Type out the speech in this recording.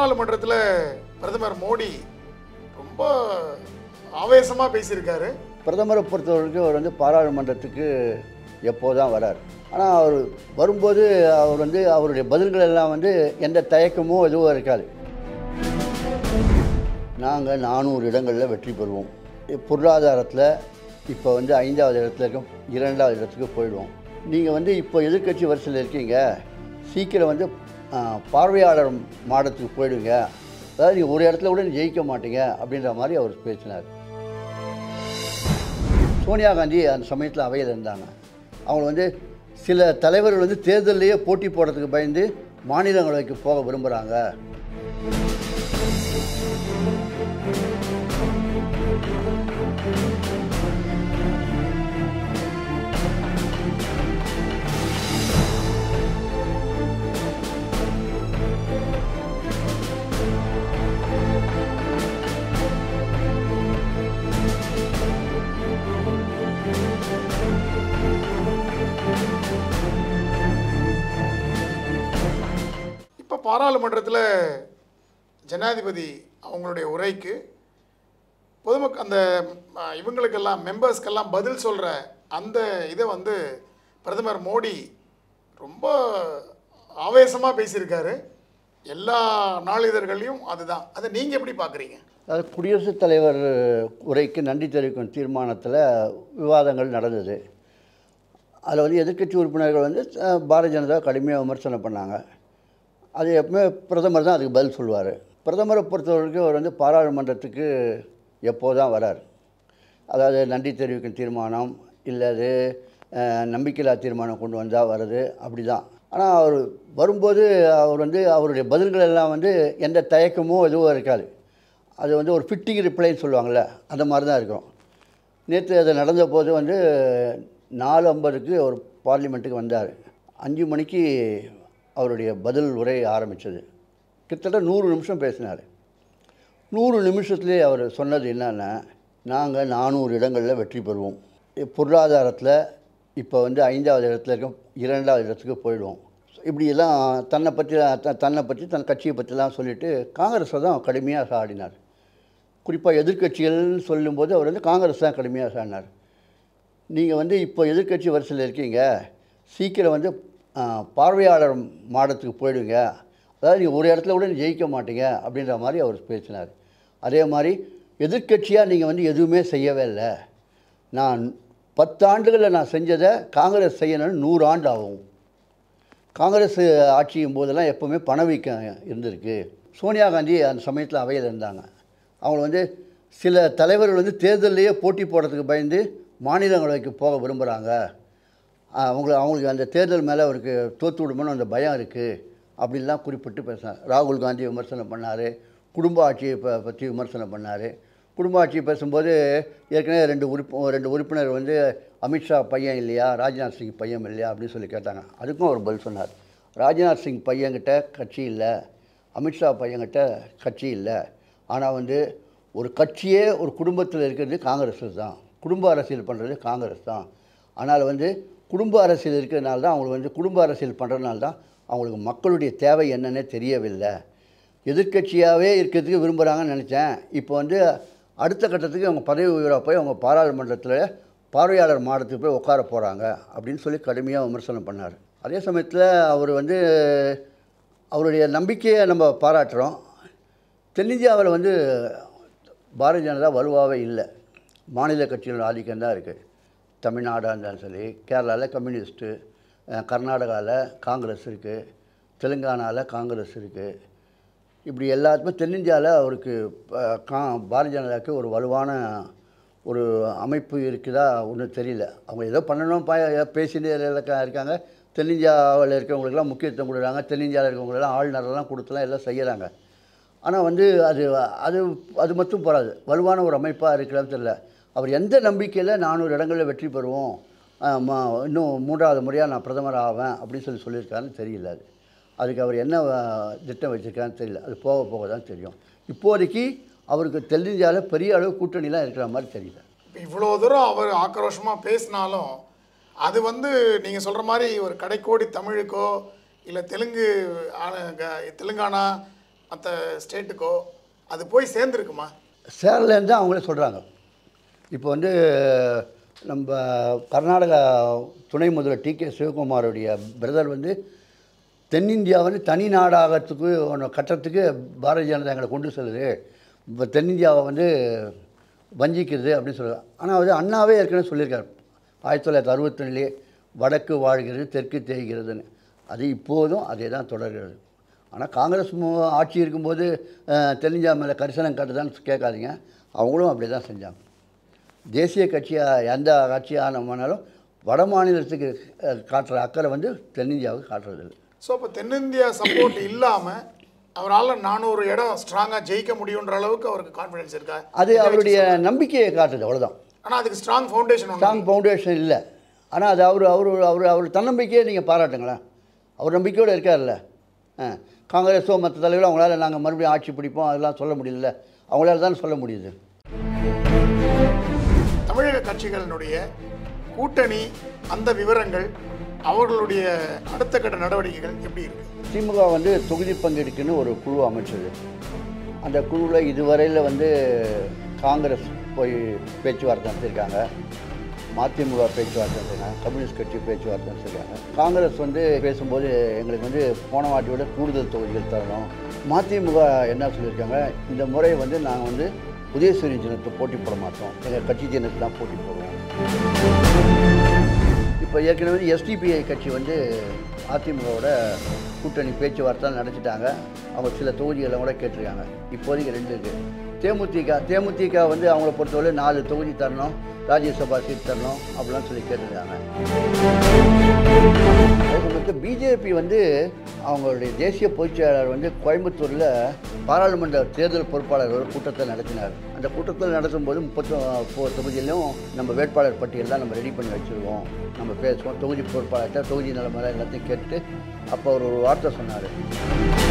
பாராளுமன்றத்தில் பிரதமர் மோடி ரொம்ப ஆவேசமாக பேசியிருக்காரு பிரதமரை பொறுத்தவரைக்கும் அவர் வந்து பாராளுமன்றத்துக்கு எப்போதான் வரார் ஆனால் அவர் வரும்போது அவர் வந்து அவருடைய பதில்கள் எல்லாம் வந்து எந்த தயக்கமோ எதுவும் இருக்காது நாங்கள் நானூறு இடங்களில் வெற்றி பெறுவோம் பொருளாதாரத்தில் இப்போ வந்து ஐந்தாவது இடத்துல இருக்கோம் இரண்டாவது இடத்துக்கு போயிடுவோம் நீங்கள் வந்து இப்போ எதிர்க்கட்சி வரிசையில் இருக்கீங்க சீக்கிரம் வந்து ஆ, பார்வையாளர் மாடத்துக்கு போயிடுங்க அதாவது நீங்கள் ஒரு இடத்துல கூட ஜெயிக்க மாட்டீங்க அப்படின்ற மாதிரி அவர் பேசினார் சோனியா காந்தி அந்த சமயத்தில் அவையில் இருந்தாங்க அவங்க வந்து சில தலைவர்கள் வந்து தேர்தல்லையே போட்டி போடுறதுக்கு பயந்து மாநிலங்களவைக்கு போக விரும்புகிறாங்க இப்போ பாராளுமன்றத்தில் ஜனாதிபதி அவங்களுடைய உரைக்கு பொதுமக்கள் அந்த அ, இவங்களுக்கெல்லாம் மெம்பர்ஸ்க்கெல்லாம் பதில் சொல்கிற அந்த இதை வந்து பிரதமர் மோடி ரொம்ப ஆவேசமாக பேசியிருக்காரு எல்லா நாளிதழ்களையும் அதுதான் அதை நீங்கள் எப்படி பார்க்குறீங்க அதாவது குடியரசுத் தலைவர் உரைக்கு நன்றி தெரிவிக்கும் தீர்மானத்தில் விவாதங்கள் நடந்தது அதில் வந்து எதிர்க்கட்சி உறுப்பினர்கள் வந்து அஹ், பாரதிய ஜனதா கடுமையாக விமர்சனம் பண்ணாங்க அது எப்பவுமே பிரதமர் தான் அதுக்கு பதில் சொல்லுவார் பிரதமரை பொறுத்தவரைக்கும் அவர் வந்து பாராளுமன்றத்துக்கு எப்போ தான் வரார் அதாவது நன்றி தெரிவிக்கும் தீர்மானம் இல்லை அது அஹ், நம்பிக்கையில்லா தீர்மானம் கொண்டு வந்தால் வருது அப்படி தான் ஆனால் அவர் வரும்போது அவர் வந்து அவருடைய பதில்கள் எல்லாம் வந்து எந்த தயக்கமோ எதுவும் இருக்காது அது வந்து ஒரு ஃபிட்டிங் ரிப்ளைன்னு சொல்லுவாங்கள்ல அந்த மாதிரி தான் இருக்கும் நேற்று அது நடந்த போது வந்து நாலு ஐம்பதுக்கு அவர் பார்லிமெண்ட்டுக்கு வந்தார் அஞ்சு மணிக்கு அவருடைய பதில் உரை ஆரம்பித்தது கிட்டத்தட்ட நூறு நிமிஷம் பேசினார் நூறு நிமிஷத்துலேயே அவர் சொன்னது என்னன்னா நாங்கள் நானூறு இடங்களில் வெற்றி பெறுவோம் பொருளாதாரத்தில் இப்போ வந்து ஐந்தாவது இடத்துல இருக்கோம் இரண்டாவது இடத்துக்கு போயிடுவோம் இப்படியெல்லாம் தன்னை பற்றி த- தன்னை பற்றி தன் கட்சியை பற்றிலாம் சொல்லிட்டு காங்கிரஸை தான் கடுமையாக சாடினார் குறிப்பாக எதிர்க்கட்சிகள்னு சொல்லும்போது அவர் வந்து காங்கிரஸ் தான் கடுமையாக சாடினார் நீங்கள் வந்து இப்போ எதிர்க்கட்சி வரிசையில் இருக்கீங்க சீக்கிரம் வந்து ஆ, பார்வையாளர் மாடத்துக்கு போயிடுங்க அதாவது நீங்கள் ஒரு இடத்துல கூட ஜெயிக்க மாட்டீங்க அப்படின்ற மாதிரி அவர் பேசினார் அதே மாதிரி எதிர்க்கட்சியாக நீங்கள் வந்து எதுவுமே செய்யவே இல்லை நான் பத்தாண்டுகளில் நான் செஞ்சதை காங்கிரஸ் செய்யணும்னு நூறு ஆண்டு ஆகும் காங்கிரஸ் ஆட்சியும் போதெல்லாம் எப்போவுமே பணவீக்கம் இருந்திருக்கு சோனியா காந்தி அந்த சமயத்தில் அவையில் இருந்தாங்க அவங்க வந்து சில தலைவர்கள் வந்து தேர்தல்லையே போட்டி போடுறதுக்கு பயந்து மாநிலங்களவைக்கு போக விரும்புகிறாங்க அவங்கள அவங்களுக்கு அந்த தேர்தல் மேலே அவருக்கு தோற்று விடுமோன்னு அந்த பயம் இருக்குது அப்படின்லாம் குறிப்பிட்டு பேசினார் ராகுல் காந்தி விமர்சனம் பண்ணார் குடும்ப ஆட்சியை ப பற்றி விமர்சனம் பண்ணார் குடும்ப ஆட்சி பேசும்போது ஏற்கனவே ரெண்டு உறுப்பு ரெண்டு உறுப்பினர் வந்து அமித்ஷா பையன் இல்லையா ராஜ்நாத் சிங் பையன் இல்லையா அப்படின்னு சொல்லி கேட்டாங்க அதுக்கும் அவர் பதில் சொன்னார் ராஜ்நாத் சிங் பையன்கிட்ட கட்சி இல்லை அமித்ஷா பையன்கிட்ட கட்சி இல்லை ஆனால் வந்து ஒரு கட்சியே ஒரு குடும்பத்தில் இருக்கிறது காங்கிரஸ் தான் குடும்ப அரசியல் பண்ணுறது காங்கிரஸ் தான் ஆனால் வந்து குடும்ப அரசியல் இருக்கிறதுனால தான் அவங்களுக்கு வந்து குடும்ப அரசியல் பண்ணுறதுனால தான் அவங்களுக்கு மக்களுடைய தேவை என்னன்னே தெரியவில்லை எதிர்க்கட்சியாகவே இருக்கிறதுக்கு விரும்புகிறாங்கன்னு நினச்சேன் இப்போ வந்து அடுத்த கட்டத்துக்கு அவங்க பதவி உயர்வாக போய் அவங்க பாராளுமன்றத்தில் பார்வையாளர் மாடத்துக்கு போய் உட்கார போகிறாங்க அப்படின்னு சொல்லி கடுமையாக விமர்சனம் பண்ணார் அதே சமயத்தில் அவர் வந்து அவருடைய நம்பிக்கையை நம்ம பாராட்டுறோம் தென்னிந்தியாவில் வந்து பாரதிய ஜனதா வலுவாகவே இல்லை மாநில கட்சிகளோட ஆதிக்கம் தான் இருக்குது தமிழ்நாடாக இருந்தாலும் சரி கேரளாவில் கம்யூனிஸ்ட்டு கர்நாடகாவில் காங்கிரஸ் இருக்குது தெலுங்கானாவில் காங்கிரஸ் இருக்குது இப்படி எல்லாத்துமே தென்னிந்தியாவில் அவருக்கு அஹ், கா பாரதிய ஜனதாவுக்கு ஒரு வலுவான ஒரு அமைப்பு இருக்குதா ஒன்றும் தெரியல அவங்க ஏதோ பண்ணணும் பா பேசிட்டு எல்லாம் இருக்காங்க தென்னிந்தியாவில் இருக்கிறவங்களுக்கெல்லாம் முக்கியத்துவம் கொடுக்குறாங்க தென்னிந்தியாவில் இருக்கிறவங்களெல்லாம் ஆளுநரெல்லாம் கொடுத்துலாம் எல்லாம் செய்கிறாங்க ஆனால் வந்து அது அது அது மட்டும் போகாது வலுவான ஒரு அமைப்பாக இருக்கிறான்னு தெரியல அவர் எந்த நம்பிக்கையில் நானூறு இடங்களில் வெற்றி பெறுவோம் ஆஹ் ம- இன்னும் மூன்றாவது முறையாக நான் பிரதமர் ஆவேன் அப்படின்னு சொல்லி சொல்லியிருக்காருன்னு தெரியல அது அதுக்கு அவர் என்ன ஆஹ், திட்டம் வச்சுருக்காருன்னு தெரியல அது போக போக தான் தெரியும் இப்போதைக்கு அவருக்கு தென்னிந்தியாவில் பெரிய அளவு கூட்டணிலாம் இருக்கிற மாதிரி தெரியல இப்போ இவ்வளோ தூரம் அவர் ஆக்ரோஷமாக பேசினாலும் அது வந்து நீங்கள் சொல்கிற மாதிரி ஒரு கடைக்கோடி தமிழுக்கோ இல்லை தெலுங்கு ஆ- க- தெலுங்கானா மற்ற ஸ்டேட்டுக்கோ அது போய் சேர்ந்துருக்குமா சேரலேருந்து தான் அவங்களே சொல்கிறாங்க இப்போ வந்து நம்ம கர்நாடகா துணை முதல்வர் டி கே சிவகுமாருடைய பிரதர் வந்து தென்னிந்தியா வந்து தனி நாடாகிறதுக்கு ஒன்று கட்டுறதுக்கு பாரதிய ஜனதா எங்களை கொண்டு செல்லுது இப்போ தென்னிந்தியாவை வந்து வஞ்சிக்கிறது அப்படின்னு சொல்லுவாங்க ஆனால் வந்து அண்ணாவே ஏற்கனவே சொல்லியிருக்காரு ஆயிரத்தி தொள்ளாயிரத்தி அறுபத்தொன்னுலேயே வடக்கு வாழ்கிறது தெற்கு தேய்கிறதுன்னு அது இப்போதும் அதே தான் தொடர்கிறது ஆனால் காங்கிரஸ் மு- ஆட்சி இருக்கும்போது அஹ், தென்னிந்தியா மேலே கரிசனம் காட்டுதான்னு கேட்காதீங்க அவங்களும் அப்படி தான் செஞ்சாங்க தேசிய கட்சியாக எந்த கட்சியானமானாலும் வட மாநிலத்துக்கு அஹ், காட்டுற அக்கறை வந்து தென்னிந்தியாவுக்கு காட்டுறதில்லை ஸோ அப்போ தென்னிந்தியா சப்போர்ட் இல்லாமல் அவரால் நானூறு இடம் ஸ்ட்ராங்காக ஜெயிக்க முடியுன்ற அளவுக்கு அவருக்கு கான்ஃபிடன்ஸ் இருக்கா அது அவருடைய நம்பிக்கையை காட்டுது அவ்வளோதான் ஆனால் அதுக்கு ஸ்ட்ராங் ஃபவுண்டேஷன் ஒன்று ஸ்ட்ராங் ஃபவுண்டேஷன் இல்லை ஆனால் அது அவர் அவர் அவர் அவர் தன்னம்பிக்கையை நீங்கள் பாராட்டுங்களேன் அவர் நம்பிக்கையோடு இருக்கார்ல ஆ காங்கிரஸோ மற்ற தலைவர்களோ அவங்களால நாங்கள் மறுபடியும் ஆட்சி பிடிப்போம் அதெல்லாம் சொல்ல முடியல அவங்களால தான் சொல்ல முடியுது தமிழக கட்சிகளினுடைய கூட்டணி அந்த விவரங்கள் அவர்களுடைய அடுத்த கட்ட நடவடிக்கைகள் எப்படி இருக்கு திமுக வந்து தொகுதி பங்கெடுக்குன்னு ஒரு குழு அமைச்சது அந்த குழுவில் இதுவரையில் வந்து காங்கிரஸ் போய் பேச்சுவார்த்தை நடத்திருக்காங்க மதிமுக பேச்சுவார்த்தை நடத்திருக்காங்க கம்யூனிஸ்ட் கட்சி பேச்சுவார்த்தை நடத்திருக்காங்க காங்கிரஸ் வந்து பேசும்போது எங்களுக்கு வந்து போன வாட்டி விட கூடுதல் தொகுதிகள் தரணும் மதிமுக என்ன சொல்லியிருக்காங்க இந்த முறை வந்து நாங்கள் வந்து உதயசூரியன் சின்னத்தை போட்டி போட மாட்டோம் எங்கள் கட்சி சின்னத்தை தான் போட்டி போடுவோம் இப்போ ஏற்கனவே எஸ்டிபிஐ கட்சி வந்து அதிமுகவோட கூட்டணி பேச்சுவார்த்தை நடத்திட்டாங்க அவங்க சில தொகுதிகளை கூட கேட்டிருக்காங்க இப்போதைக்கு ரெண்டு இருக்குது தேமுதிக தேமுதிக வந்து அவங்கள பொறுத்தவரை நாலு தொகுதி தரணும் ராஜ்யசபா சீட் தரணும் அப்படிலாம் சொல்லி கேட்டிருக்காங்க அதுக்கு பிஜேபி வந்து அவங்களுடைய தேசிய பொதுச் செயலாளர் வந்து கோயம்புத்தூரில் பாராளுமன்ற தேர்தல் பொறுப்பாளர்களோட கூட்டத்தை நடத்தினார் அந்த கூட்டத்தில் நடத்தும்போது முப்பத்தி தொகுதியிலும் நம்ம வேட்பாளர் பட்டியல் தான் நம்ம ரெடி பண்ணி வச்சுருவோம் நம்ம பேசுவோம் தொகுதி பொறுப்பாளர்கிட்ட தொகுதி நிலைமை எல்லாத்தையும் கேட்டு அப்போ அவர் ஒரு வார்த்தை சொன்னார்